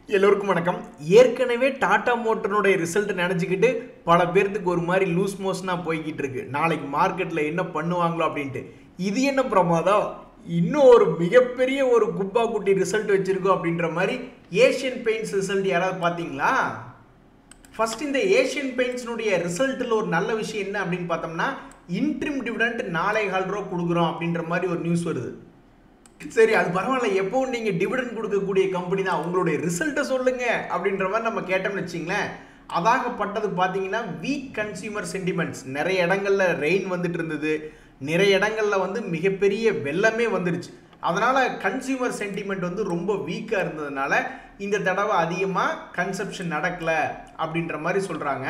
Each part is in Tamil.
எல்லோருக்கும் வணக்கம் ஏற்கனவே டாடா மோட்டருடைய ரிசல்ட் நினச்சிக்கிட்டு பல பேர்த்துக்கு ஒரு மாதிரி லூஸ் மோஷனாக போய்கிட்டு இருக்கு நாளைக்கு மார்க்கெட்டில் என்ன பண்ணுவாங்களோ அப்படின்ட்டு இது என்ன பிரமாதம் இன்னும் ஒரு மிகப்பெரிய ஒரு குப்பா குட்டி ரிசல்ட் வச்சிருக்கோம் அப்படின்ற மாதிரி ஏஷியன் பெயிண்ட்ஸ் ரிசல்ட் யாராவது பார்த்தீங்களா ஃபர்ஸ்ட் இந்த ஏஷியன் பெயிண்ட்ஸ்னுடைய ரிசல்ட்டில் ஒரு நல்ல விஷயம் என்ன அப்படின்னு பார்த்தோம்னா இன்ட்ரிம் டிவிடெண்ட் நாளை கால் ரூபா கொடுக்குறோம் அப்படின்ற மாதிரி ஒரு நியூஸ் வருது சரி அது பரவாயில்ல எப்பவும் நீங்கள் டிவிடெண்ட் கொடுக்கக்கூடிய கம்பெனி தான் உங்களுடைய ரிசல்ட்டை சொல்லுங்க அப்படின்ற மாதிரி நம்ம கேட்டோம்னு வச்சிங்களேன் அதாகப்பட்டது பார்த்தீங்கன்னா வீக் கன்சியூமர் சென்டிமெண்ட்ஸ் நிறைய இடங்கள்ல ரெயின் வந்துட்டு இருந்தது நிறைய இடங்கள்ல வந்து மிகப்பெரிய வெள்ளமே வந்துடுச்சு அதனால கன்சியூமர் சென்டிமெண்ட் வந்து ரொம்ப வீக்காக இருந்ததுனால இந்த தடவை அதிகமாக கன்சப்ஷன் நடக்கல அப்படின்ற மாதிரி சொல்கிறாங்க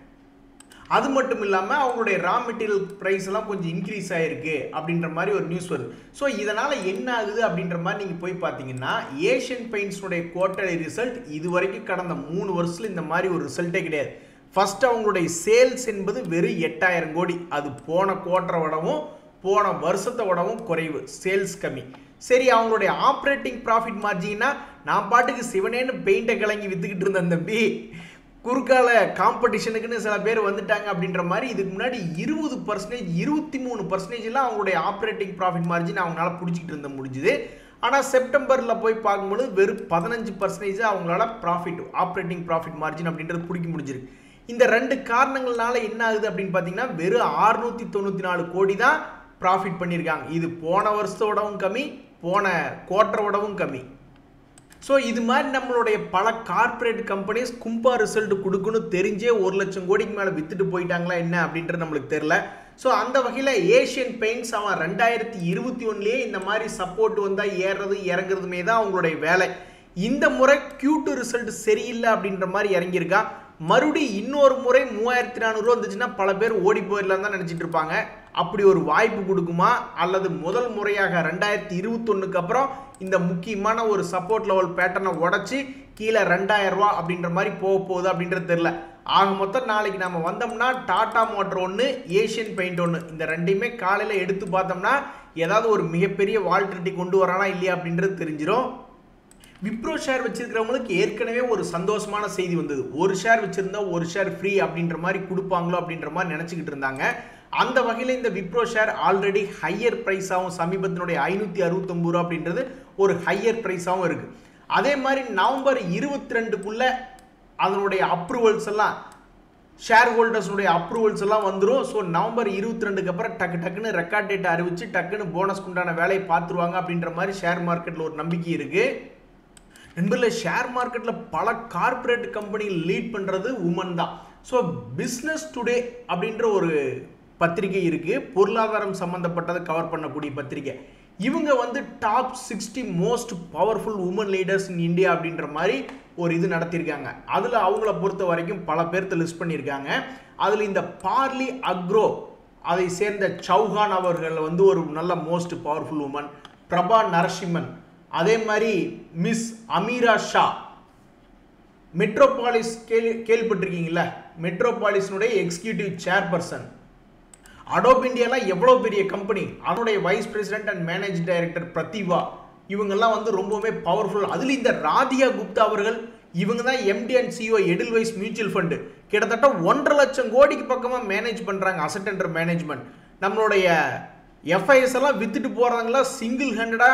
அது மட்டும் இல்லாமல் அவங்களுடைய ரா மெட்டீரியல் ப்ரைஸ் எல்லாம் கொஞ்சம் இன்க்ரீஸ் ஆயிருக்கு அப்படின்ற மாதிரி ஒரு நியூஸ் வருது ஸோ இதனால் என்ன ஆகுது அப்படின்ற மாதிரி நீங்கள் போய் பார்த்தீங்கன்னா ஏஷியன் பெயிண்ட்ஸுடைய குவார்டர்லி ரிசல்ட் இது வரைக்கும் கடந்த மூணு வருஷத்தில் இந்த மாதிரி ஒரு ரிசல்ட்டே கிடையாது ஃபர்ஸ்ட் அவங்களுடைய சேல்ஸ் என்பது வெறும் எட்டாயிரம் கோடி அது போன குவார்டரை விடவும் போன வருஷத்தை விடவும் குறைவு சேல்ஸ் கம்மி சரி அவங்களுடைய ஆப்ரேட்டிங் ப்ராஃபிட் மார்ஜின்னா நான் பாட்டுக்கு சிவனேன்னு பெயிண்டை கலங்கி வித்துக்கிட்டு இருந்தேன் தம்பி குறுக்கால காம்படிஷனுக்குன்னு சில பேர் வந்துட்டாங்க அப்படின்ற மாதிரி இதுக்கு முன்னாடி இருபது பர்சன்டேஜ் இருபத்தி மூணு பர்சன்டேஜ்லாம் அவங்களுடைய ஆப்ரேட்டிங் ப்ராஃபிட் மார்ஜின் அவங்களால பிடிச்சிக்கிட்டு இருந்த முடிஞ்சுது ஆனால் செப்டம்பரில் போய் பார்க்கும்போது வெறும் பதினஞ்சு பர்சன்டேஜ் அவங்களால ப்ராஃபிட் ஆப்ரேட்டிங் ப்ராஃபிட் மார்ஜின் அப்படின்றது பிடிக்க முடிஞ்சிருக்கு இந்த ரெண்டு காரணங்கள்னால என்ன ஆகுது அப்படின்னு பார்த்தீங்கன்னா வெறும் ஆறுநூற்றி தொண்ணூற்றி நாலு கோடி தான் ப்ராஃபிட் பண்ணியிருக்காங்க இது போன வருஷத்தோடவும் கம்மி போன குவார்டரோடவும் கம்மி ஸோ இது மாதிரி நம்மளுடைய பல கார்ப்பரேட் கம்பெனிஸ் கும்பா ரிசல்ட் கொடுக்கணும் தெரிஞ்சே ஒரு லட்சம் கோடிக்கு மேலே வித்துட்டு போயிட்டாங்களா என்ன அப்படின்றது நம்மளுக்கு தெரில ஸோ அந்த வகையில் ஏஷியன் பெயிண்ட்ஸ் அவன் ரெண்டாயிரத்தி இருபத்தி ஒன்றுலேயே இந்த மாதிரி சப்போர்ட் வந்தால் ஏறுறது இறங்குறதுமே தான் அவங்களுடைய வேலை இந்த முறை Q2 ரிசல்ட் சரியில்லை அப்படின்ற மாதிரி இறங்கியிருக்கா மறுபடி இன்னொரு முறை மூவாயிரத்தி நானூறுரூவா வந்துச்சுன்னா பல பேர் ஓடி போயிடலாம் தான் நினச்சிட்டு இருப்பாங்க அப்படி ஒரு வாய்ப்பு கொடுக்குமா அல்லது முதல் முறையாக ரெண்டாயிரத்தி இருபத்தொன்னுக்கு அப்புறம் இந்த முக்கியமான ஒரு சப்போர்ட் லெவல் பேட்டர்னை உடச்சி கீழே ரெண்டாயிரம் ரூபா அப்படின்ற மாதிரி போக போகுது அப்படின்றது தெரில ஆக மொத்தம் நாளைக்கு நம்ம வந்தோம்னா டாடா மோட்டர் ஒன்று ஏஷியன் பெயிண்ட் ஒன்று இந்த ரெண்டையுமே காலையில் எடுத்து பார்த்தோம்னா ஏதாவது ஒரு மிகப்பெரிய வால்டிலிட்டி கொண்டு வரானா இல்லையா அப்படின்றது தெரிஞ்சிடும் விப்ரோ ஷேர் வச்சிருக்கிறவங்களுக்கு ஏற்கனவே ஒரு சந்தோஷமான செய்தி வந்தது ஒரு ஷேர் வச்சிருந்தா ஒரு ஷேர் ஃப்ரீ அப்படின்ற மாதிரி கொடுப்பாங்களோ அப்படின்ற மாதிரி நினச்சிக்கிட்டு இருந்தாங்க அந்த வகையில் இந்த விப்ரோ ஷேர் ஆல்ரெடி ஹையர் ப்ரைஸாகவும் சமீபத்தினுடைய ஐநூற்றி அறுபத்தொம்பது ரூபா அப்படின்றது ஒரு ஹையர் ப்ரைஸாகவும் இருக்குது அதே மாதிரி நவம்பர் இருபத்தி ரெண்டுக்குள்ள அதனுடைய அப்ரூவல்ஸ் எல்லாம் ஷேர் ஹோல்டர்ஸுடைய அப்ரூவல்ஸ் எல்லாம் வந்துடும் ஸோ நவம்பர் இருபத்தி ரெண்டுக்கு அப்புறம் டக்கு டக்குன்னு ரெக்கார்ட் டேட் அறிவிச்சு டக்குன்னு போனஸ்க்கு உண்டான வேலையை பார்த்துருவாங்க அப்படின்ற மாதிரி ஷேர் மார்க்கெட்டில் ஒரு நம்பிக்கை இருக்குது நண்பர்களே ஷேர் மார்க்கெட்டில் பல கார்ப்பரேட் கம்பெனி லீட் பண்ணுறது உமன் தான் ஸோ பிஸ்னஸ் டுடே அப்படின்ற ஒரு பத்திரிகை இருக்குது பொருளாதாரம் சம்மந்தப்பட்டதை கவர் பண்ணக்கூடிய பத்திரிகை இவங்க வந்து top sixty most powerful women leaders in India அப்படின்ற மாதிரி ஒரு இது நடத்தியிருக்காங்க அதில் அவங்கள பொறுத்த வரைக்கும் பல பேர்த்த லிஸ்ட் பண்ணியிருக்காங்க அதில் இந்த பார்லி அக்ரோ அதை சேர்ந்த சௌஹான் அவர்கள் வந்து ஒரு நல்ல most powerful women Prabha Narasimhan அதே மாதிரி மிஸ் அமீரா ஷா மெட்ரோபாலிஸ் கேள்வி கேள்விப்பட்டிருக்கீங்களா மெட்ரோபாலிஸ்னுடைய எக்ஸிக்யூட்டிவ் சேர்பர்சன் அடோப் இந்தியாலாம் எவ்வளோ பெரிய கம்பெனி அதனுடைய vice president and manage director Prativa இவங்கெல்லாம் வந்து ரொம்பவுமே பவர்ஃபுல் அதில் இந்த ராதியா குப்தா அவர்கள் இவங்க தான் MD and CEO Edelweiss mutual fund கிட்டத்தட்ட ஒன்றரை லட்சம் கோடிக்கு பக்கமாக மேனேஜ் பண்ணுறாங்க அசட் அண்டர் மேனேஜ்மெண்ட் நம்மளுடைய எஃப்ஐஎஸ் எல்லாம் வித்துட்டு போகிறவங்களாம் சிங்கிள் ஹேண்டடாக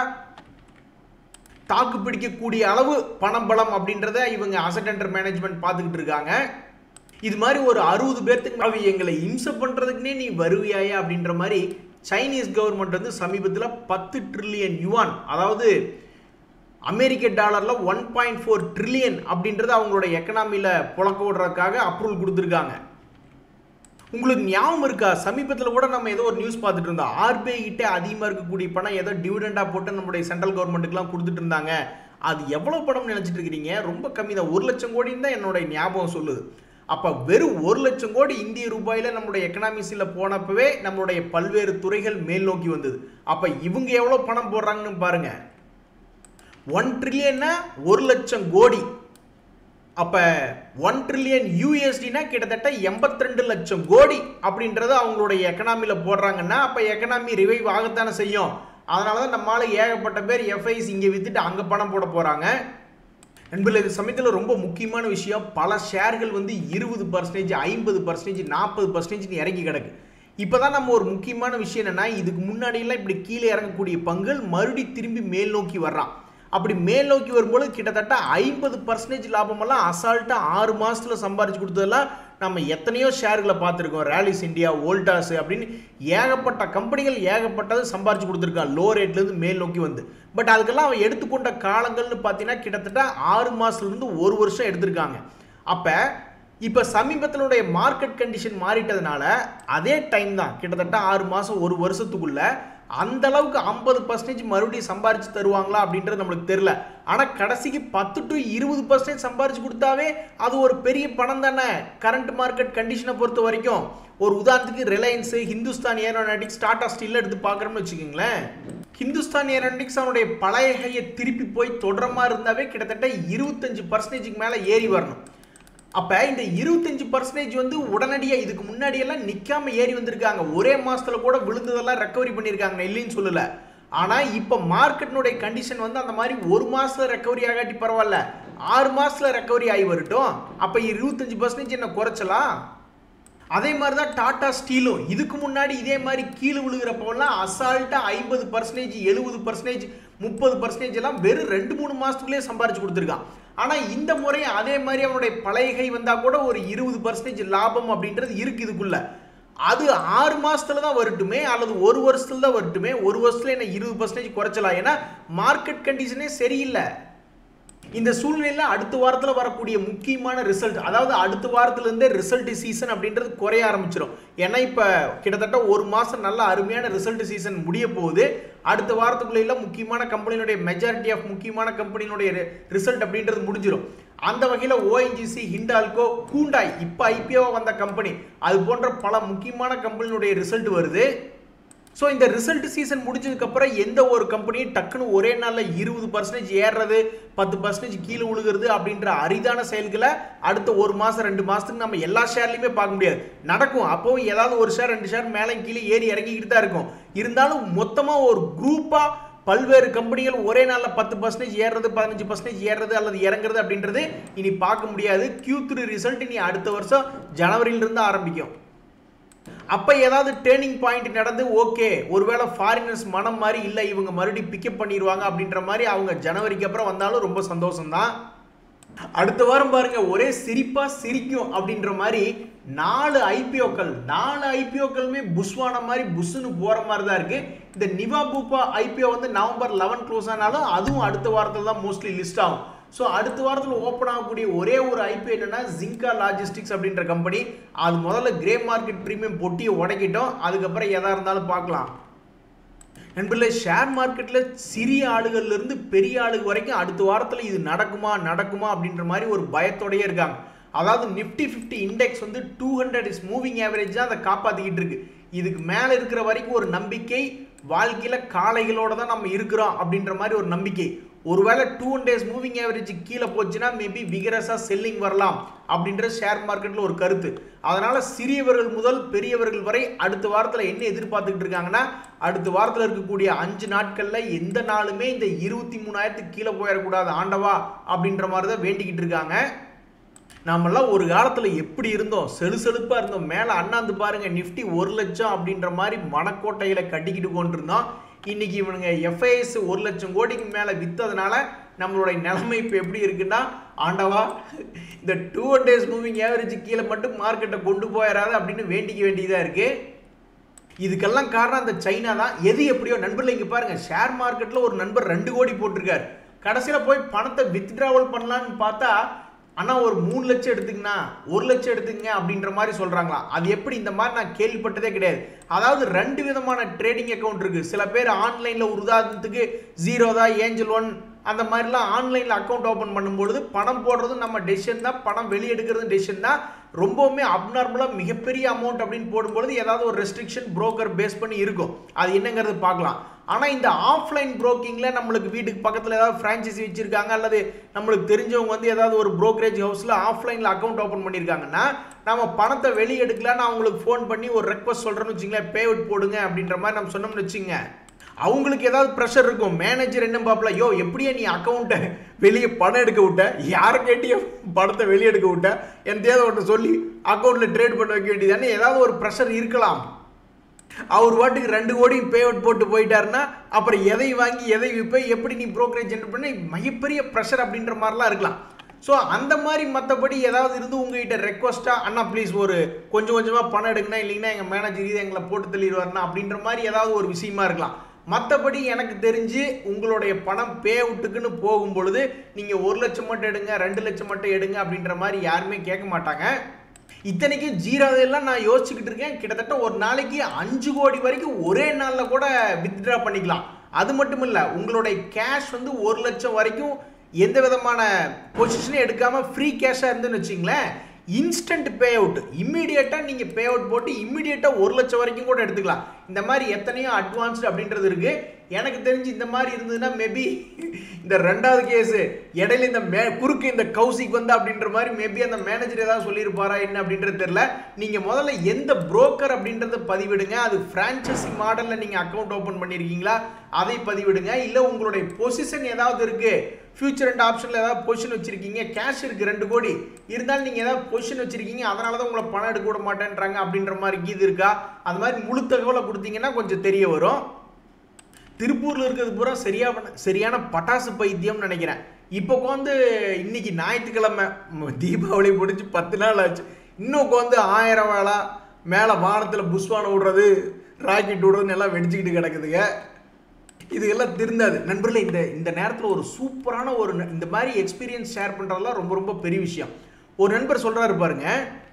தாக்கு பிடிக்கக்கூடிய அளவு பணம் பலம் அப்படின்றத இவங்க அசட் அண்டர் மேனேஜ்மெண்ட் பார்த்துக்கிட்டு இருக்காங்க இது மாதிரி ஒரு அறுபது பேர்த்துக்கு அவ எங்களை இம்சை பண்ணுறதுக்குனே நீ வருவியாயா அப்படின்ற மாதிரி சைனீஸ் கவர்மெண்ட் வந்து சமீபத்தில் பத்து ட்ரில்லியன் யுவான் அதாவது அமெரிக்க டாலரில் ஒன் பாயிண்ட் ஃபோர் ட்ரில்லியன் அப்படின்றது அவங்களோட எக்கனாமியில் புழக்க விடுறதுக்காக அப்ரூவல் கொடுத்துருக்காங்க உங்களுக்கு ஞாபகம் இருக்கா சமீபத்தில் கூட நம்ம ஏதோ ஒரு நியூஸ் பார்த்துட்டு இருந்தோம் ஆர்பிஐ கிட்டே அதிகமாக இருக்கக்கூடிய பணம் ஏதோ டிவிடெண்டாக போட்டு நம்மளுடைய சென்ட்ரல் கவர்மெண்ட்டுக்குலாம் கொடுத்துட்டு இருந்தாங்க அது எவ்வளோ பணம் நினச்சிட்டு இருக்கிறீங்க ரொம்ப கம்மி தான் ஒரு லட்சம் கோடின்னு தான் என்னோட ஞாபகம் சொல்லுது அப்போ வெறும் ஒரு லட்சம் கோடி இந்திய ரூபாயில் நம்மளுடைய எக்கனாமிக்ஸில் போனப்பவே நம்மளுடைய பல்வேறு துறைகள் மேல் நோக்கி வந்தது அப்போ இவங்க எவ்வளோ பணம் போடுறாங்கன்னு பாருங்க ஒன் ட்ரில்லியன்னா ஒரு லட்சம் கோடி அப்போ ஒன் ட்ரில்லியன் யூஎஸ்டினா கிட்டத்தட்ட எண்பத்தி ரெண்டு லட்சம் கோடி அப்படின்றத அவங்களுடைய எக்கனாமியில் போடுறாங்கன்னா அப்போ எக்கனாமி ரிவைவ் ஆகத்தானே செய்யும் அதனால தான் நம்மளால ஏகப்பட்ட பேர் எஃப்ஐஸ் இங்கே வித்துட்டு அங்கே பணம் போட போகிறாங்க நண்பர்களே இது சமயத்தில் ரொம்ப முக்கியமான விஷயம் பல ஷேர்கள் வந்து இருபது பர்சன்டேஜ் ஐம்பது பர்சன்டேஜ் நாற்பது பர்சன்டேஜ் இறங்கி கிடக்கு இப்போ தான் நம்ம ஒரு முக்கியமான விஷயம் என்னன்னா இதுக்கு முன்னாடியெல்லாம் இப்படி கீழே இறங்கக்கூடிய பங்குகள் மறுபடி திரும்பி மேல் நோக்கி வர்றான் அப்படி மேல் நோக்கி வரும்போது கிட்டத்தட்ட ஐம்பது பர்சன்டேஜ் லாபமெல்லாம் அசால்ட்டாக ஆறு மாதத்தில் சம்பாரிச்சு கொடுத்ததெல்லாம் நம்ம எத்தனையோ ஷேர்களை பார்த்துருக்கோம் ரேலிஸ் இந்தியா வோல்டாஸ் அப்படின்னு ஏகப்பட்ட கம்பெனிகள் ஏகப்பட்டது சம்பாரிச்சு கொடுத்துருக்கான் லோ ரேட்லேருந்து மேல் நோக்கி வந்து பட் அதுக்கெல்லாம் அவன் எடுத்துக்கொண்ட காலங்கள்னு பார்த்தீங்கன்னா கிட்டத்தட்ட ஆறு மாதத்துலேருந்து ஒரு வருஷம் எடுத்திருக்காங்க அப்போ இப்போ சமீபத்தினுடைய மார்க்கெட் கண்டிஷன் மாறிட்டதுனால அதே டைம் தான் கிட்டத்தட்ட ஆறு மாதம் ஒரு வருஷத்துக்குள்ள அந்த அளவுக்கு ஐம்பது பர்சன்டேஜ் மறுபடியும் சம்பாரிச்சு தருவாங்களா அப்படின்றது நம்மளுக்கு தெரியல ஆனால் கடைசிக்கு பத்து டு இருபது பர்சன்டேஜ் சம்பாரிச்சு கொடுத்தாவே அது ஒரு பெரிய பணம் தானே கரண்ட் மார்க்கெட் கண்டிஷனை பொறுத்த வரைக்கும் ஒரு உதாரணத்துக்கு Reliance Hindustan Aeronautics Tata Steel எடுத்து பார்க்குறோம்னு வச்சுக்கோங்களேன் ஹிந்துஸ்தான் ஏரோநாட்டிக்ஸ் அவனுடைய பழைய கையை திருப்பி போய் தொடர மாதிரி இருந்தாவே கிட்டத்தட்ட இருபத்தஞ்சு பர்சன்டேஜுக்கு மேலே ஏறி வரணும் அப்போ இந்த இருபத்தஞ்சு பர்சன்டேஜ் வந்து உடனடியாக இதுக்கு முன்னாடியெல்லாம் நிற்காம ஏறி வந்திருக்காங்க ஒரே மாதத்தில் கூட விழுந்ததெல்லாம் ரெக்கவரி பண்ணியிருக்காங்க நான் இல்லைன்னு சொல்லலை ஆனால் இப்போ மார்க்கெட்டினுடைய கண்டிஷன் வந்து அந்த மாதிரி ஒரு மாதத்தில் ரெக்கவரி ஆகாட்டி பரவாயில்ல ஆறு மாதத்தில் ரெக்கவரி ஆகி வரட்டும் அப்போ இருபத்தஞ்சு பர்சன்டேஜ் என்ன குறைச்சலாம் அதே மாதிரி தான் டாடா ஸ்டீலும் இதுக்கு முன்னாடி இதே மாதிரி கீழே விழுகிறப்போலாம் அசால்ட்டாக ஐம்பது பர்சன்டேஜ் எழுபது பர்சன்டேஜ் முப்பது பர்சன்டேஜ் எல்லாம் வெறும் ரெண்டு மூணு மாதத்துக்குள்ளேயே சம்பாரிச்சு கொடுத்துருக்கான் ஆனால் இந்த முறை அதே மாதிரி அவனுடைய பழையகை வந்தால் கூட ஒரு இருபது பர்சன்டேஜ் லாபம் அப்படின்றது இருக்கு இதுக்குள்ள அது ஆறு மாசத்துல தான் வரட்டுமே அல்லது ஒரு வருஷத்துல தான் வரட்டுமே ஒரு வருஷத்துல என்ன இருபது பர்சன்டேஜ் குறைச்சலாம் ஏன்னா மார்க்கெட் கண்டிஷனே சரியில்லை இந்த சூழ்நிலையில் அடுத்த வாரத்தில் வரக்கூடிய முக்கியமான ரிசல்ட் அதாவது அடுத்த வாரத்துலேருந்தே ரிசல்ட் சீசன் அப்படின்றது குறைய ஆரம்பிச்சிடும் ஏன்னா இப்போ கிட்டத்தட்ட ஒரு மாதம் நல்ல அருமையான ரிசல்ட் சீசன் முடிய போகுது அடுத்த வாரத்துக்குள்ள முக்கியமான கம்பெனியினுடைய மெஜாரிட்டி ஆஃப் முக்கியமான கம்பெனியினுடைய ரிசல்ட் அப்படின்றது முடிஞ்சிடும் அந்த வகையில் ஓஎன்ஜிசி ஹிண்டால்கோ கூண்டாய் இப்போ ஐபிஓ வந்த கம்பெனி அது போன்ற பல முக்கியமான கம்பெனியினுடைய ரிசல்ட் வருது ஸோ இந்த ரிசல்ட் சீசன் முடிஞ்சதுக்கப்புறம் எந்த ஒரு கம்பெனியும் டக்குன்னு ஒரே நாளில் இருபது பர்சன்டேஜ் ஏறுறது பத்து பர்சன்டேஜ் கீழே விழுகிறது அப்படின்ற அரிதான செயல்களை அடுத்த ஒரு மாதம் ரெண்டு மாதத்துக்கு நம்ம எல்லா ஷேர்லையுமே பார்க்க முடியாது நடக்கும் அப்போவும் ஏதாவது ஒரு ஷேர் ரெண்டு ஷேர் மேலே கீழே ஏறி இறங்கிக்கிட்டு தான் இருக்கும் இருந்தாலும் மொத்தமாக ஒரு குரூப்பாக பல்வேறு கம்பெனிகள் ஒரே நாளில் பத்து பர்சன்டேஜ் ஏறுறது பதினஞ்சு பர்சன்டேஜ் ஏறுறது அல்லது இறங்குறது அப்படின்றது இனி பார்க்க முடியாது கியூ த்ரீ ரிசல்ட் இனி அடுத்த வருஷம் ஜனவரியிலிருந்து ஆரம்பிக்கும் அப்போ ஏதாவது டேர்னிங் பாயிண்ட் நடந்து ஓகே ஒருவேளை ஃபாரினர்ஸ் மனம் மாதிரி இல்லை இவங்க மறுபடியும் பிக்கப் பண்ணிடுவாங்க அப்படின்ற மாதிரி அவங்க ஜனவரிக்கு அப்புறம் வந்தாலும் ரொம்ப சந்தோஷம்தான் அடுத்த வாரம் பாருங்க ஒரே சிரிப்பா சிரிக்கும் அப்படின்ற மாதிரி நாலு ஐபிஓக்கள் நாலு ஐபிஓக்களுமே புஷ்வான மாதிரி புஷ்னு போற மாதிரி தான் இருக்கு இந்த நிவா பூப்பா ஐபிஓ வந்து நவம்பர் லெவன் க்ளோஸ் ஆனாலும் அதுவும் அடுத்த வாரத்தில் தான் மோஸ்ட்லி லிஸ்ட் ஆகும் ஸோ அடுத்த வாரத்தில் ஓப்பன் ஆகக்கூடிய ஒரே ஒரு ஐபிஓ என்னன்னா ஜிங்கா லாஜிஸ்டிக்ஸ் அப்படின்ற கம்பெனி அது முதல்ல கிரே மார்க்கெட் ப்ரீமியம் பொட்டியை உடைக்கிட்டோம் அதுக்கப்புறம் எதா இருந்தாலும் பார்க்கலாம் நண்பர்களே ஷேர் மார்க்கெட்டில் சிறிய ஆளுகள்லேருந்து பெரிய ஆளுக வரைக்கும் அடுத்த வாரத்தில் இது நடக்குமா நடக்குமா அப்படின்ற மாதிரி ஒரு பயத்தோடயே இருக்காங்க அதாவது நிஃப்டி ஃபிஃப்டி இண்டெக்ஸ் வந்து two hundred is moving average தான் அதை காப்பாற்றிக்கிட்டு இருக்கு இதுக்கு மேலே இருக்கிற வரைக்கும் ஒரு நம்பிக்கை வாழ்க்கையில் காளைகளோட தான் நம்ம இருக்கிறோம் அப்படின்ற மாதிரி ஒரு நம்பிக்கை ஒருவேளை two one days moving average கீழே போச்சுன்னா மேபி விகரஸாக செல்லிங் வரலாம் அப்படின்ற ஷேர் மார்க்கெட்டில் ஒரு கருத்து அதனால் சிறியவர்கள் முதல் பெரியவர்கள் வரை அடுத்த வாரத்தில் என்ன எதிர்பார்த்துக்கிட்டு இருக்காங்கன்னா அடுத்த வாரத்தில் இருக்கக்கூடிய அஞ்சு நாட்களில் எந்த நாளுமே இந்த இருபத்தி மூணாயிரத்துக்கு கீழே போயிடக்கூடாது ஆண்டவா அப்படின்ற மாதிரி தான் வேண்டிக்கிட்டு இருக்காங்க நாமெல்லாம் ஒரு காலத்தில் எப்படி இருந்தோம் செழு செழுப்பாக இருந்தோம் மேலே அண்ணாந்து பாருங்க நிஃப்டி ஒரு லட்சம் அப்படின்ற மாதிரி மணக்கோட்டையில் கட்டிக்கிட்டு கொண்டிருந்தோம் இன்னைக்கு இவனுங்க எஃப்ஐஎஸ் ஒரு லட்சம் கோடிக்கு மேலே விற்றதுனால நம்மளுடைய நிலைமை இப்போ எப்படி இருக்குன்னா ஆண்டவா இந்த டூ டேஸ் மூவிங் ஆவரேஜ் கீழே மட்டும் மார்க்கெட்டை கொண்டு போயிடாது அப்படின்னு வேண்டிக்க வேண்டியதாக இருக்குது இதுக்கெல்லாம் காரணம் அந்த சைனா தான் எது எப்படியோ நண்பர்கள் இங்கே பாருங்க ஷேர் மார்க்கெட்டில் ஒரு நண்பர் ரெண்டு கோடி போட்டிருக்காரு கடைசியில் போய் பணத்தை வித்ட்ராவல் பண்ணலான்னு பார்த்தா ஆனால் ஒரு மூணு லட்சம் எடுத்துங்கண்ணா ஒரு லட்சம் எடுத்துங்க அப்படின்ற மாதிரி சொல்கிறாங்களாம் அது எப்படி இந்த மாதிரி நான் கேள்விப்பட்டதே கிடையாது அதாவது ரெண்டு விதமான ட்ரேடிங் அக்கௌண்ட் இருக்குது சில பேர் ஆன்லைனில் ஒரு உதாரணத்துக்கு ஜீரோதா ஏஞ்சல் ஒன் அந்த மாதிரிலாம் ஆன்லைனில் அக்கௌண்ட் ஓப்பன் பண்ணும்பொழுது பணம் போடுறதும் நம்ம டெசிஷன் தான் பணம் வெளியெடுக்கிறதும் டெசிஷன் தான் ரொம்பவுமே அப்நார்மலாக மிகப்பெரிய அமௌண்ட் அப்படின்னு போடும்பொழுது ஏதாவது ஒரு ரெஸ்ட்ரிக்ஷன் புரோக்கர் பேஸ் பண்ணி இருக்கும் அது என்னங்கிறது பார்க்கலாம் ஆனால் இந்த ஆஃப்லைன் புரோக்கிங்கில் நம்மளுக்கு வீட்டுக்கு பக்கத்தில் ஏதாவது ஃப்ரான்ச்சைசி வச்சுருக்காங்க அல்லது நம்மளுக்கு தெரிஞ்சவங்க வந்து ஏதாவது ஒரு brokerage ஹவுஸில் ஆஃப்லைனில் அக்கௌண்ட் ஓப்பன் பண்ணியிருக்காங்கன்னா நம்ம பணத்தை வெளியே எடுக்கலான்னு அவங்களுக்கு ஃபோன் பண்ணி ஒரு ரெக்வஸ்ட் சொல்கிறேன்னு வச்சுங்களேன் பே அவுட் போடுங்க அப்படின்ற மாதிரி நம்ம சொன்னோம்னு வச்சுங்க அவங்களுக்கு ஏதாவது ப்ரெஷர் இருக்கும் மேனேஜர் என்ன பாப்பல யோ எப்படியா நீ அக்கௌண்ட்டை வெளியே பணம் எடுக்க விட்ட யாரை கேட்டியோ பணத்தை வெளியே எடுக்க விட்ட என் தேவை ஒன்று சொல்லி அக்கௌண்ட்டில் ட்ரேட் பண்ண வைக்க வேண்டியதானே ஏதாவது ஒரு ப்ரெஷர் இருக்கலாம் அவர் வாட்டுக்கு ரெண்டு கோடியும் பே அவுட் போட்டு போயிட்டாருன்னா அப்புறம் எதை வாங்கி எதை விற்ப எப்படி நீ ப்ரோக்கரேஜ் ஜென்ரேட் பண்ணி மிகப்பெரிய ப்ரெஷர் அப்படின்ற மாதிரிலாம் இருக்கலாம் ஸோ அந்த மாதிரி மற்றபடி ஏதாவது இருந்து உங்ககிட்ட ரெக்வஸ்ட்டாக அண்ணா ப்ளீஸ் ஒரு கொஞ்சம் கொஞ்சமாக பணம் எடுக்கணும் இல்லைங்கன்னா எங்கள் மேனேஜர் இது எங்களை போட்டு தள்ளிடுவாருண்ணா அப்படின்ற மாதிரி ஏதாவது ஒரு விஷயமா இருக்கலாம் மற்றபடி எனக்கு தெரிஞ்சு உங்களுடைய பணம் பே அவுட்டுக்குன்னு போகும் பொழுது நீங்கள் ஒரு லட்சம் மட்டும் எடுங்க ரெண்டு லட்சம் மட்டும் எடுங்க அப்படின்ற மாதிரி யாருமே கேட்க மாட்டாங்க இத்தனைக்கும் ஜீரோதெல்லாம் நான் யோசிச்சுக்கிட்டு இருக்கேன் கிட்டத்தட்ட ஒரு நாளைக்கு அஞ்சு கோடி வரைக்கும் ஒரே நாளில் கூட வித்ட்ரா பண்ணிக்கலாம் அது மட்டும் இல்லை உங்களுடைய கேஷ் வந்து ஒரு லட்சம் வரைக்கும் எந்த விதமான பொசிஷனையும் எடுக்காம ஃப்ரீ கேஷாக இருந்துன்னு வச்சிங்களேன் இன்ஸ்டன்ட் பே அவுட் இம்மிடியேட்டாக நீங்கள் பே அவுட் போட்டு இம்மிடியேட்டாக ஒரு லட்சம் வரைக்கும் கூட எடுத்துக்கலாம் இந்த மாதிரி எத்தனையோ அட்வான்ஸ்டு அப்படின்றது இருக்கு எனக்கு தெரிஞ்சு இந்த மாதிரி இருந்ததுன்னா மேபி இந்த ரெண்டாவது கேஸ் இடையில இந்த மே குறுக்கு இந்த கௌசிக் வந்து அப்படின்ற மாதிரி மேபி அந்த மேனேஜர் ஏதாவது சொல்லியிருப்பாரா என்ன அப்படின்றது தெரியல நீங்கள் முதல்ல எந்த புரோக்கர் அப்படின்றத பதிவிடுங்க அது ஃப்ரான்ச்சைசி மாடலில் நீங்கள் அக்கௌண்ட் ஓப்பன் பண்ணியிருக்கீங்களா அதை பதிவிடுங்க இல்லை உங்களுடைய பொசிஷன் ஏதாவது இருக்கு ஃபியூச்சர் அண்ட் ஆப்ஷனில் ஏதாவது பொசிஷன் வச்சிருக்கீங்க கேஷ் இருக்கு ரெண்டு கோடி இருந்தாலும் நீங்கள் ஏதாவது பொசிஷன் வச்சிருக்கீங்க அதனால தான் உங்களை பணம் எடுக்க விட மாட்டேன்றாங்க அப்படின்ற மாதிரி இது இருக்கா அது மாதிரி முழு தகவலை கொடுத்தீங்கன்னா கொஞ்சம் தெரிய வரும் திருப்பூர்ல இருக்கிறது பூரா சரியா சரியான பட்டாசு பைத்தியம்னு நினைக்கிறேன் இப்போ உட்காந்து இன்னைக்கு ஞாயிற்றுக்கிழமை ம், தீபாவளி முடிஞ்சு பத்து நாள் ஆச்சு இன்னும் உட்காந்து ஆயிரம் வேளா மேலே வானத்தில் புஷ்வானம் விடுறது ராக்கெட் விடுறதுன்னு எல்லாம் வெடிச்சுக்கிட்டு கிடக்குதுங்க இதுக்கெல்லாம் திருந்தாது நண்பர்களே இந்த இந்த நேரத்தில் ஒரு சூப்பரான ஒரு ந- இந்த மாதிரி எக்ஸ்பீரியன்ஸ் ஷேர் பண்ணுறதுலாம் ரொம்ப ரொம்ப பெரிய விஷயம் ஒரு நண்பர் சொல்கிறாரு பாருங்க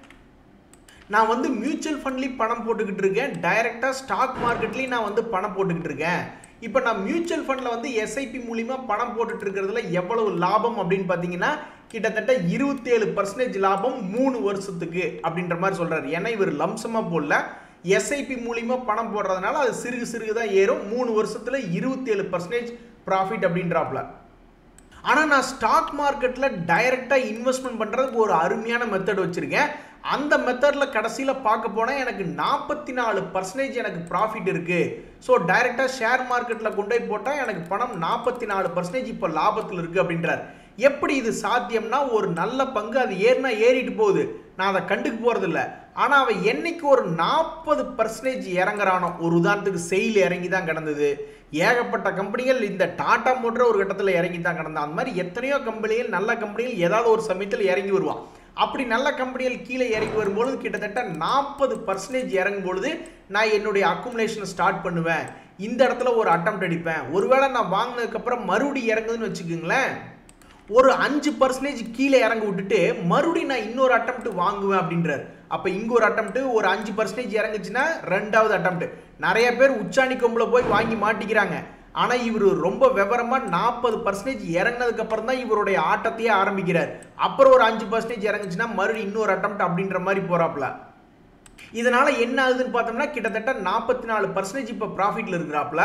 நான் வந்து மியூச்சுவல் ஃபண்ட்லேயும் பணம் போட்டுக்கிட்டு இருக்கேன் டைரெக்டாக ஸ்டாக் மார்க்கெட்லேயும் நான் வந்து பணம் போட்டுக்கிட்டு இருக்கேன் இப்போ நான் மியூச்சுவல் ஃபண்டில் வந்து எஸ்ஐபி மூலிமா பணம் போட்டுட்டு இருக்கிறதுல எவ்வளவு லாபம் அப்படின்னு பார்த்தீங்கன்னா கிட்டத்தட்ட இருபத்தேழு பர்சன்டேஜ் லாபம் மூணு வருஷத்துக்கு அப்படின்ற மாதிரி சொல்கிறாரு ஏன்னா இவர் லம்சமாக போடல எஸ்ஐபி மூலிமா பணம் போடுறதுனால அது சிறுகு சிறுகு தான் ஏறும் மூணு வருஷத்தில் இருபத்தேழு பர்சன்டேஜ் ப்ராஃபிட் அப்படின்றாப்ல ஆனால் நான் ஸ்டாக் மார்க்கெட்டில் டைரெக்டாக இன்வெஸ்ட்மெண்ட் பண்ணுறதுக்கு ஒரு அருமையான மெத்தட் வச்சுருக்கேன் அந்த மெத்தடில் கடைசியில் பார்க்க போனால் எனக்கு நாற்பத்தி நாலு பர்சன்டேஜ் எனக்கு ப்ராஃபிட் இருக்குது ஸோ டைரெக்டாக ஷேர் மார்க்கெட்டில் கொண்டு போய் போட்டால் எனக்கு பணம் நாற்பத்தி நாலு பர்சன்டேஜ் இப்போ லாபத்தில் இருக்குது அப்படின்றார் எப்படி இது சாத்தியம்னா ஒரு நல்ல பங்கு அது ஏறினா ஏறிட்டு போகுது நான் அதை கண்டுக்க போகிறதில்ல ஆனால் அவன் என்னைக்கு ஒரு நாற்பது பர்சன்டேஜ் இறங்குறானோ ஒரு உதாரணத்துக்கு செயில் இறங்கி தான் கிடந்தது ஏகப்பட்ட கம்பெனிகள் இந்த டாடா மோட்டர் ஒரு கட்டத்தில் இறங்கி தான் கிடந்தான் அந்த மாதிரி எத்தனையோ கம்பெனிகள் நல்ல கம்பெனிகள் ஏதாவது ஒரு சமயத்தில் இறங்கி வருவான் அப்படி நல்ல கம்பெனிகள் கீழே இறங்கி வரும்பொழுது கிட்டத்தட்ட நாற்பது பர்சன்டேஜ் இறங்கும் பொழுது நான் என்னுடைய அக்குமுலேஷனை ஸ்டார்ட் பண்ணுவேன் இந்த இடத்துல ஒரு அட்டம் அடிப்பேன் ஒருவேளை நான் வாங்கினதுக்கப்புறம் மறுபடியும் இறங்குதுன்னு வச்சுக்கோங்களேன் ஒரு அஞ்சு பர்சன்டேஜ் கீழே இறங்க விட்டுட்டு மறுபடியும் நான் இன்னொரு அட்டம்ப்ட் வாங்குவேன் அப்படின்றார் அப்போ இங்க ஒரு அட்டம்ப்ட் ஒரு அஞ்சு பர்சன்டேஜ் இறங்குச்சுன்னா ரெண்டாவது அட்டம்ப்ட் நிறைய பேர் உச்சாணி கொம்பில் போய் வாங்கி மாட்டிக்கிறாங்க ஆனால் இவர் ரொம்ப விவரமா நாற்பது பர்சன்டேஜ் இறங்கினதுக்கு அப்புறம் தான் இவருடைய ஆட்டத்தையே ஆரம்பிக்கிறார் அப்புறம் ஒரு அஞ்சு பர்சன்டேஜ் இறங்குச்சுன்னா மறுபடியும் இன்னொரு அட்டம்ப்ட் அப்படின்ற மாதிரி போறாப்ல இதனால என்ன ஆகுதுன்னு பார்த்தோம்னா கிட்டத்தட்ட நாற்பத்தி நாலு பர்சன்டேஜ் இப்போ ப்ராஃபிட்ல இருக்கிறாப்ல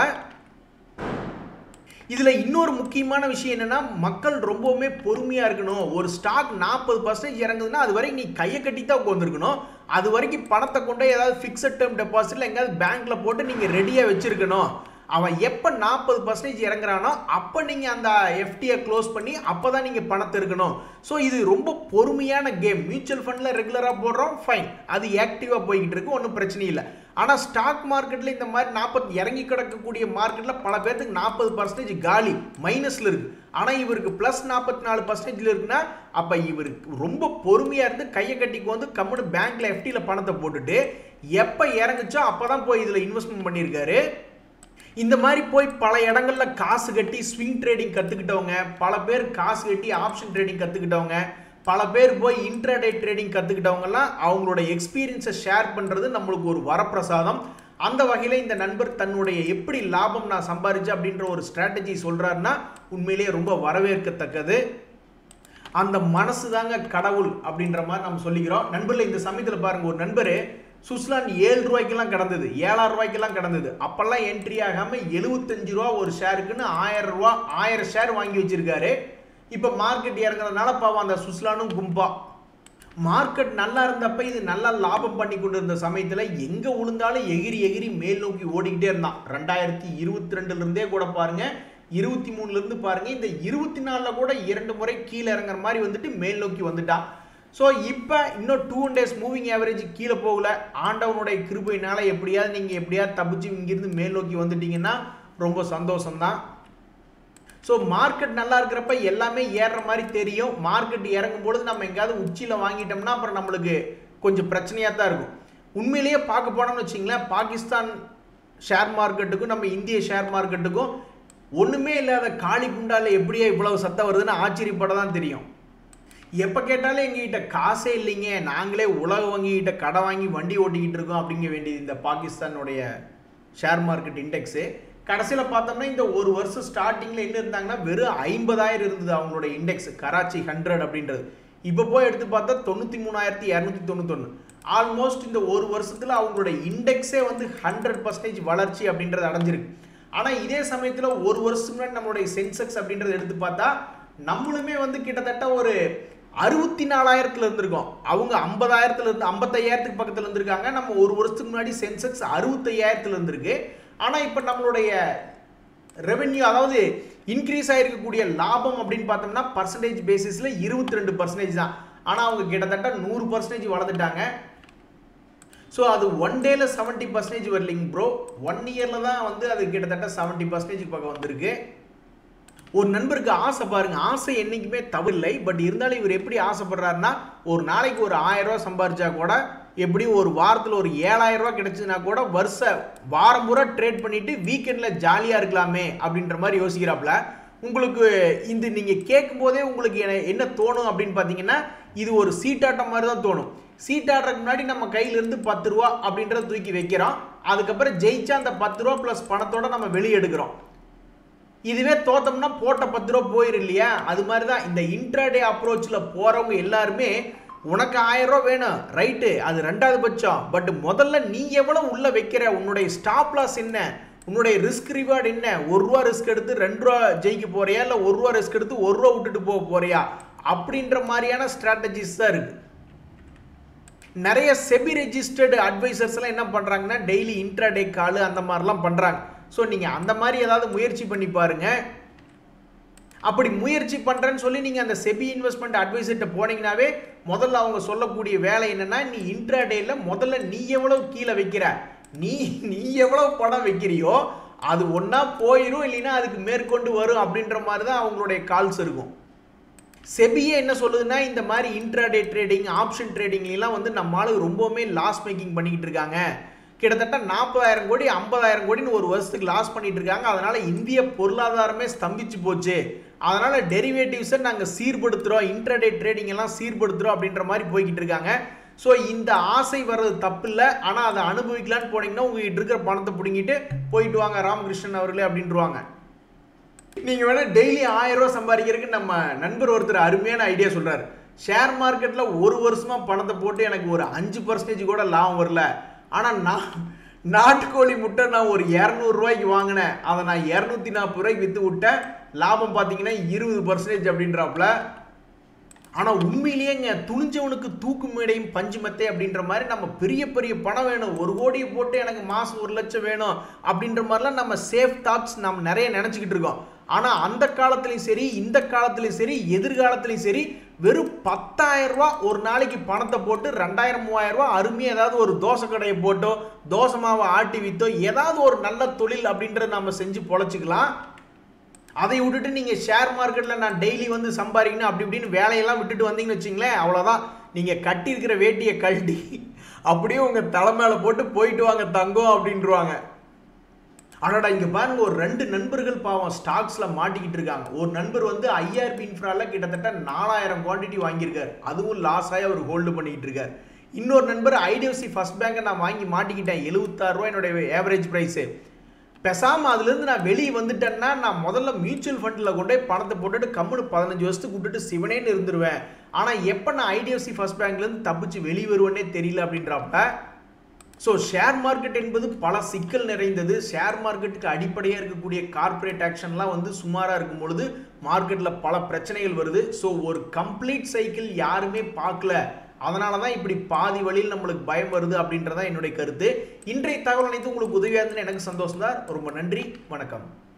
இதுல இன்னொரு முக்கியமான விஷயம் என்னன்னா மக்கள் ரொம்பவுமே பொறுமையா இருக்கணும் ஒரு ஸ்டாக் நாற்பது பர்சன்டேஜ் இறங்குதுன்னா அது வரைக்கும் நீ கையை கட்டி தான் உட்காந்துருக்கணும் அது வரைக்கும் பணத்தை கொண்டு போய் ஏதாவது ஃபிக்ஸட் டேர்ம் டெபாசிட்ல எங்கேயாவது பேங்க்ல போட்டு நீங்க ரெடியா வச்சிருக்கணும் அவன் எப்போ நாற்பது பர்சன்டேஜ் இறங்குறானோ அப்போ நீங்கள் அந்த எஃப்டியை க்ளோஸ் பண்ணி அப்போ தான் நீங்கள் பணத்தை இருக்கணும் ஸோ இது ரொம்ப பொறுமையான கேம் மியூச்சுவல் ஃபண்டில் ரெகுலராக போடுறோம் ஃபைன் அது ஆக்டிவாக போய்கிட்டு இருக்கு ஒன்றும் பிரச்சனை இல்லை ஆனால் ஸ்டாக் மார்க்கெட்டில் இந்த மாதிரி நாற்பது இறங்கி கிடக்கக்கூடிய மார்க்கெட்டில் பல பேர்த்துக்கு நாற்பது பர்சன்டேஜ் காலி மைனஸில் இருக்கு ஆனால் இவருக்கு ப்ளஸ் நாற்பத்தி நாலு பர்சன்டேஜில் இருக்குன்னா அப்போ இவருக்கு ரொம்ப பொறுமையாக இருந்து கையை கட்டிக்கு வந்து கம்முனு பேங்க்கில் எஃப்டியில் பணத்தை போட்டுட்டு எப்போ இறங்குச்சோ அப்போ தான் போய் இதில் இன்வெஸ்ட்மெண்ட் பண்ணியிருக்காரு இந்த மாதிரி போய் பல இடங்கள்ல காசு கட்டி ஸ்விங் ட்ரேடிங் கத்துக்கிட்டவங்க பல பேர் காசு கட்டி ஆப்ஷன் ட்ரேடிங் கத்துக்கிட்டவங்க பல பேர் போய் இன்ட்ராடே ட்ரேடிங் கத்துக்கிட்டவங்கலாம் அவங்களோட எக்ஸ்பீரியன்ஸை ஷேர் பண்றது நம்மளுக்கு ஒரு வரப்பிரசாதம் அந்த வகையில் இந்த நண்பர் தன்னுடைய எப்படி லாபம் நான் சம்பாரிச்சு அப்படின்ற ஒரு ஸ்ட்ராட்டஜி சொல்றாருன்னா உண்மையிலேயே ரொம்ப வரவேற்கத்தக்கது அந்த மனசு தாங்க கடவுள் அப்படின்ற மாதிரி நம்ம சொல்லிக்கிறோம் நண்பர்ல இந்த சமயத்தில் பாருங்க ஒரு நண்பர் சுவிட்சர்லாந்து ஏழு ரூபாய்க்கெல்லாம் கிடந்தது ஏழாயிரம் ரூபாய்க்கெல்லாம் கிடந்தது அப்பெல்லாம் என்ட்ரி ஆகாம எழுபத்தஞ்சு ரூபா ஒரு ஷேருக்குன்னு ஆயிரம் ரூபா ஆயிரம் ஷேர் வாங்கி வச்சிருக்காரு இப்போ மார்க்கெட் இறங்குறதுனால பாவம் அந்த சுவிட்சர்லாண்டும் கும்பா மார்க்கெட் நல்லா இருந்தப்ப இது நல்லா லாபம் பண்ணி கொண்டு இருந்த சமயத்தில் எங்கே விழுந்தாலும் எகிரி எகிரி மேல் நோக்கி ஓடிக்கிட்டே இருந்தான் ரெண்டாயிரத்தி இருபத்தி ரெண்டுல இருந்தே கூட பாருங்க இருபத்தி மூணுல இருந்து பாருங்க இந்த இருபத்தி நாலில் கூட இரண்டு முறை கீழே இறங்குற மாதிரி வந்துட்டு மேல் நோக்கி வந்துட்டான் ஸோ இப்போ இன்னும் டூ டேஸ் மூவிங் ஆவரேஜ் கீழே போகல ஆண்டவனுடைய கிருபையினால எப்படியாவது நீங்கள் எப்படியாவது தப்பிச்சு இங்கிருந்து மேல் நோக்கி வந்துட்டீங்கன்னா ரொம்ப சந்தோஷம்தான் ஸோ மார்க்கெட் நல்லா இருக்கிறப்ப எல்லாமே ஏறுற மாதிரி தெரியும் மார்க்கெட் இறங்கும் பொழுது நம்ம எங்கேயாவது உச்சியில் வாங்கிட்டோம்னா அப்புறம் நம்மளுக்கு கொஞ்சம் பிரச்சனையாக தான் இருக்கும் உண்மையிலேயே பார்க்க போனோம்னு வச்சிங்களேன் பாகிஸ்தான் ஷேர் மார்க்கெட்டுக்கும் நம்ம இந்திய ஷேர் மார்க்கெட்டுக்கும் ஒன்றுமே இல்லாத காளி குண்டால எப்படியே இவ்வளவு சத்தம் வருதுன்னு ஆச்சரியப்பட தான் தெரியும் எப்போ கேட்டாலும் எங்ககிட்ட காசே இல்லைங்க நாங்களே உலக வங்கிகிட்ட கடை வாங்கி வண்டி ஓட்டிக்கிட்டு இருக்கோம் அப்படிங்க வேண்டியது இந்த பாகிஸ்தானுடைய ஷேர் மார்க்கெட் இண்டெக்ஸு கடைசியில் பார்த்தோம்னா இந்த ஒரு வருஷம் ஸ்டார்டிங்கில் என்ன இருந்தாங்கன்னா வெறும் ஐம்பதாயிரம் இருந்தது அவங்களோட இண்டெக்ஸ் கராச்சி ஹண்ட்ரட் அப்படின்றது இப்போ போய் எடுத்து பார்த்தா தொண்ணூற்றி மூணாயிரத்தி இரநூத்தி தொண்ணூத்தொன்று ஆல்மோஸ்ட் இந்த ஒரு வருஷத்தில் அவங்களோட இண்டெக்ஸே வந்து ஹண்ட்ரட் பர்சன்டேஜ் வளர்ச்சி அப்படின்றது அடைஞ்சிருக்கு ஆனால் இதே சமயத்தில் ஒரு வருஷத்துக்கு முன்னாடி நம்மளுடைய சென்செக்ஸ் அப்படின்றத எடுத்து பார்த்தா நம்மளுமே வந்து கிட்டத்தட்ட ஒரு அறுபத்தி நாலாயிரத்துல இருந்திருக்கோம் அவங்க ஐம்பதாயிரத்துல இருந்து ஐம்பத்தையாயிரத்துக்கு பக்கத்துல இருந்திருக்காங்க நம்ம ஒரு வருஷத்துக்கு முன்னாடி சென்செக்ஸ் அறுபத்தையாயிரத்துல இருந்திருக்கு ஆனால் இப்போ நம்மளுடைய ரெவென்யூ அதாவது இன்க்ரீஸ் ஆகிருக்கக்கூடிய லாபம் அப்படின்னு பார்த்தோம்னா பர்சன்டேஜ் பேசிஸில் இருபத்தி ரெண்டு பர்சன்டேஜ் தான் ஆனால் அவங்க கிட்டத்தட்ட நூறு பர்சன்டேஜ் வளர்ந்துட்டாங்க ஸோ அது ஒன் டேல செவன்ட்டி பர்சன்டேஜ் வரலிங்க ப்ரோ ஒன் இயரில் தான் வந்து அது கிட்டத்தட்ட செவன்ட்டி பர்சன்டேஜ் பக்கம் வந்திருக்கு ஒரு நண்பருக்கு ஆசை பாருங்க ஆசை என்றைக்குமே தவில்லை பட் இருந்தாலும் இவர் எப்படி ஆசைப்படுறாருன்னா ஒரு நாளைக்கு ஒரு ஆயிரம் ரூபா சம்பாரிச்சா கூட எப்படி ஒரு வாரத்தில் ஒரு ஏழாயிரம் ரூபா கிடைச்சதுன்னா கூட வருஷ வாரம் பூரா ட்ரேட் பண்ணிட்டு வீக்கெண்டில் ஜாலியாக இருக்கலாமே அப்படின்ற மாதிரி யோசிக்கிறாப்புல உங்களுக்கு இந்த நீங்கள் கேட்கும் போதே உங்களுக்கு என்ன- என்ன தோணும் அப்படின்னு பார்த்தீங்கன்னா இது ஒரு சீட்டாட்டம் மாதிரி தான் தோணும் சீட்டாடுறதுக்கு முன்னாடி நம்ம கையிலேருந்து பத்து ரூபா அப்படின்றத தூக்கி வைக்கிறோம் அதுக்கப்புறம் ஜெயிச்சா அந்த பத்து ரூபா ப்ளஸ் பணத்தோட நம்ம வெளியே எடுக்கிறோம் இதுவே தோத்தோம்னா போட்ட பத்து ரூபா போயிரும் இல்லையா அது மாதிரி தான் இந்த இன்ட்ராடே அப்ரோச்சில் போகிறவங்க எல்லாருமே உனக்கு ஆயிரம் ரூபா வேணும் ரைட்டு அது ரெண்டாவது பட்சம் பட் முதல்ல நீ எவ்வளோ உள்ள வைக்கிற உன்னுடைய ஸ்டாப் லாஸ் என்ன உன்னுடைய ரிஸ்க் ரிவார்டு என்ன ஒரு ரூபா ரிஸ்க் எடுத்து ரெண்டு ரூபா ஜெயிக்க போறியா இல்லை ஒரு ரூபா ரிஸ்க் எடுத்து ஒரு ரூபா விட்டுட்டு போக போறியா அப்படின்ற மாதிரியான ஸ்ட்ராட்டஜிஸ் தான் இருக்கு நிறைய செபி ரெஜிஸ்டர்டு அட்வைசர்ஸ் எல்லாம் என்ன பண்றாங்கன்னா டெய்லி இன்ட்ராடே கால் அந்த மாதிரிலாம் பண்றாங்க ஸோ நீங்க அந்த மாதிரி ஏதாவது முயற்சி பண்ணி பாருங்க அப்படி முயற்சி பண்றேன்னு சொல்லி நீங்க அந்த செபி இன்வெஸ்ட்மெண்ட் அட்வைசர்கிட்ட போனீங்கன்னாவே முதல்ல அவங்க சொல்லக்கூடிய வேலை என்னன்னா நீ இன்ட்ராடேல முதல்ல நீ எவ்வளவு கீழே வைக்கிற நீ நீ எவ்வளவு பணம் வைக்கிறியோ அது ஒண்ணா போயிடும் இல்லைன்னா அதுக்கு மேற்கொண்டு வரும் அப்படின்ற மாதிரி தான் அவங்களுடைய கால்ஸ் இருக்கும் செபியே என்ன சொல்லுதுன்னா இந்த மாதிரி இன்ட்ராடே ட்ரேடிங் ஆப்ஷன் ட்ரேடிங்லாம் வந்து நம்ம ஆளு ரொம்பவுமே லாஸ் மேக்கிங் பண்ணிக்கிட்டு இருக்காங்க கிட்டத்தட்ட நாற்பதாயிரம் கோடி ஐம்பதாயிரம் கோடின்னு ஒரு வருஷத்துக்கு லாஸ் பண்ணிட்டு இருக்காங்க அதனால இந்திய பொருளாதாரமே ஸ்தம்பிச்சு போச்சு அதனால டெரிவேட்டிவ்ஸை நாங்கள் சீர்படுத்துகிறோம் இன்ட்ராடே ட்ரேடிங் எல்லாம் சீர்படுத்துகிறோம் அப்படின்ற மாதிரி போய்கிட்டு இருக்காங்க ஸோ இந்த ஆசை வர்றது தப்பு இல்லை ஆனால் அதை அனுபவிக்கலான்னு போனீங்கன்னா உங்ககிட்ட இருக்கிற பணத்தை பிடுங்கிட்டு போயிட்டு வாங்க ராமகிருஷ்ணன் அவர்களே அப்படின்ட்டுருவாங்க நீங்க வேணா டெய்லி ஆயிரம் ரூபாய் சம்பாதிக்கிறதுக்கு நம்ம நண்பர் ஒருத்தர் அருமையான ஐடியா சொல்றாரு ஷேர் மார்க்கெட்ல ஒரு வருஷமா பணத்தை போட்டு எனக்கு ஒரு அஞ்சு பர்சன்டேஜ் கூட லாபம் வரல ஆனா நான் நாட்டுக்கோழி முட்டை நான் ஒரு இரநூறு ரூபாய்க்கு வாங்கினேன் அதை நான் இரநூத்தி நாற்பது ரூபாய்க்கு வித்து விட்டேன் லாபம் பார்த்தீங்கன்னா இருபது பர்சன்டேஜ் அப்படின்றாப்புல ஆனா உண்மையிலேயேங்க துணிஞ்சவனுக்கு தூக்கு மேடையும் பஞ்சு மெத்தை அப்படின்ற மாதிரி நம்ம பெரிய பெரிய பணம் வேணும் ஒரு கோடியை போட்டு எனக்கு மாசம் ஒரு லட்சம் வேணும் அப்படின்ற மாதிரிலாம் நம்ம சேஃப் தாட்ஸ் நம்ம நிறைய நினைச்சுக்கிட்டு இருக்கோம் ஆனா அந்த காலத்துலயும் சரி இந்த காலத்துலயும் சரி எதிர்காலத்துலயும் சரி வெறும் பத்தாயிரம் ரூபாய் ஒரு நாளைக்கு பணத்தை போட்டு ரெண்டாயிரம் மூவாயிரம் ரூபாய் அருமையாக ஏதாவது ஒரு தோசை கடையை போட்டோ தோசை மாவை ஆட்டி வித்தோ ஏதாவது ஒரு நல்ல தொழில் அப்படின்றத நம்ம செஞ்சு பொழைச்சிக்கலாம் அதை விட்டுட்டு நீங்க ஷேர் மார்க்கெட்ல நான் டெய்லி வந்து சம்பாதிக்கணும் அப்படி இப்படின்னு வேலையெல்லாம் விட்டுட்டு வந்தீங்கன்னு வச்சுங்களேன் அவ்வளோதான் நீங்க கட்டியிருக்கிற வேட்டியை கழட்டி அப்படியே உங்க தலை மேல போட்டு போயிட்டு வாங்க தங்கம் அப்படின்ட்டுருவாங்க அடடா இங்க பாருங்க ஒரு ரெண்டு நண்பர்கள் பாவம் ஸ்டாக்ஸ்ல மாட்டிக்கிட்டு இருக்காங்க ஒரு நண்பர் வந்து ஐஆர்பி இன்ஃப்ரால கிட்டத்தட்ட நாலாயிரம் குவாண்டிட்டி வாங்கியிருக்காரு அதுவும் லாஸ் ஆகி அவர் ஹோல்டு பண்ணிக்கிட்டு இருக்காரு இன்னொரு நண்பர் ஐடிஎஃப்சி ஃபர்ஸ்ட் பேங்கை நான் வாங்கி மாட்டிக்கிட்டேன் எழுபத்தாறு ரூபாய் என்னுடைய ஏவரேஜ் ப்ரைஸு பேசாமல் அதுலேருந்து நான் வெளியே வந்துட்டேன்னா நான் முதல்ல மியூச்சுவல் ஃபண்டில் கொண்டு போய் பணத்தை போட்டுட்டு கம்முனு பதினஞ்சு வருஷத்துக்கு விட்டுட்டு சிவனேன்னு இருந்துருவேன் ஆனால் எப்போ நான் ஐடிஎஃப்சி ஃபர்ஸ்ட் பேங்க்லேருந்து தப்பிச்சு வெளியே வருவேன்னே தெரியல அப்படின்றப்ப ஸோ ஷேர் மார்க்கெட் என்பது பல சிக்கல் நிறைந்தது ஷேர் மார்க்கெட்டுக்கு அடிப்படையாக இருக்கக்கூடிய கார்ப்பரேட் ஆக்ஷன்லாம் வந்து சுமாராக இருக்கும் பொழுது மார்க்கெட்டில் பல பிரச்சனைகள் வருது ஸோ ஒரு கம்ப்ளீட் சைக்கிள் யாருமே பார்க்கல அதனால தான் இப்படி பாதி வழியில் நம்மளுக்கு பயம் வருது அப்படின்றதான் என்னுடைய கருத்து இன்றைய தகவல் அனைத்து உங்களுக்கு உதவியாக இருந்ததுன்னு எனக்கு சந்தோஷம் தான் ரொம்ப நன்றி வணக்கம்